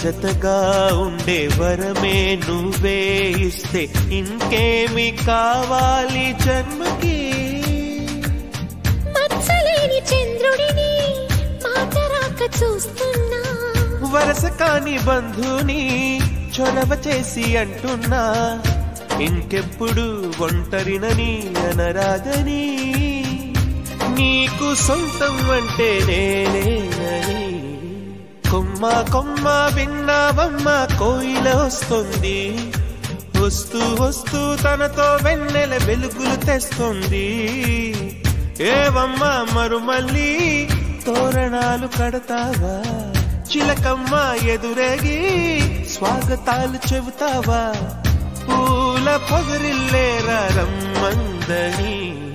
జతగా ఉండే వరమే నువ్వే ఇస్తే ఇంకేమి కావాలి జన్మకి మచ్చలేని చంద్రుడిని మాట రాక చూస్తున్నా వరస కాని బంధుని చొరవ చేసి అంటున్నా ఇంకెప్పుడు ఒంటరినని అనరాదని నీకు సొంతం అంటే నేనేనని కొమ్మ కొమ్మ విన్నావమ్మ కోయిల వస్తుంది వస్తూ వస్తూ తనతో వెన్నెల వెలుగులు తెస్తుంది ఏవమ్మ మరుమల్లి తోరణాలు కడతావా చిలకమ్మ ఎదురేగి స్వాగతాలు చెబుతావా పూల పొగరిల్లేరా రమ్మందని